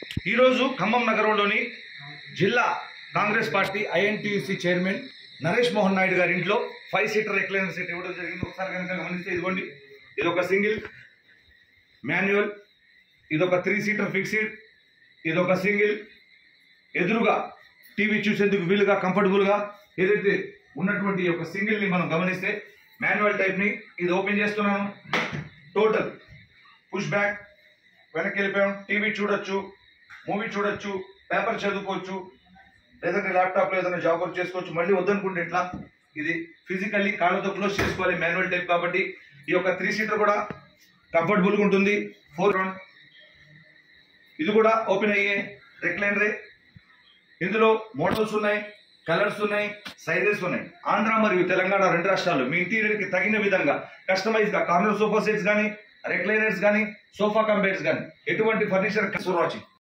ఈరోజు ఖమ్మం నగరంలోని జిల్లా Congress party INTUC chairman Naresh Mohan Naidu గారి ఇంట్లో ఫైవ్ సీటర్ రెక్లైనర్ సెట్ ఇవ్వడం జరిగింది ఒకసారి కనుక గమనిస్తే ఇదిగోండి ఇది ఒక సింగిల్ మాన్యువల్ ఇది ఒక త్రీ సీటర్ ఫిక్స్డ్ ఇది ఒక సింగిల్ ఎదురుగా టీవీ చూసేందుకు వీలుగా కంఫర్టబుల్గా ఏదైతే ఉన్నటువంటి ఈ యొక్క సింగిల్ని మనం గమనిస్తే మాన్యువల్ టైప్ని ఇది ఓపెన్ చేస్తున్నాను టోటల్ పుష్ బ్యాక్ వెనక్కి వెళ్ళిపోయాం టీవీ చూడొచ్చు మూవీ చూడొచ్చు పేపర్ చదువుకోవచ్చు లేదంటే ల్యాప్టాప్లో ఏదైనా జాబ్ వర్క్ చేసుకోవచ్చు మళ్ళీ వద్దనుకుంటే ఇట్లా ఇది ఫిజికల్లీ కాళ్ళతో క్లోజ్ చేసుకోవాలి మాన్యువల్ టైప్ కాబట్టి ఈ యొక్క త్రీ సీటర్ కూడా కంఫర్టబుల్గా ఉంటుంది ఫోర్ రౌండ్ ఇది కూడా ఓపెన్ అయ్యే రెక్లైనరే ఇందులో మోడల్స్ ఉన్నాయి కలర్స్ ఉన్నాయి సైజెస్ ఉన్నాయి ఆంధ్ర మరియు తెలంగాణ రెండు రాష్ట్రాలు మీ ఇంటీరియర్ కి తగిన విధంగా కస్టమైజ్ గా కార్నర్ సోఫా సెట్స్ కానీ రెక్లైనర్స్ కానీ సోఫా కంబేట్స్ కానీ ఎటువంటి ఫర్నిచర్ వాచింగ్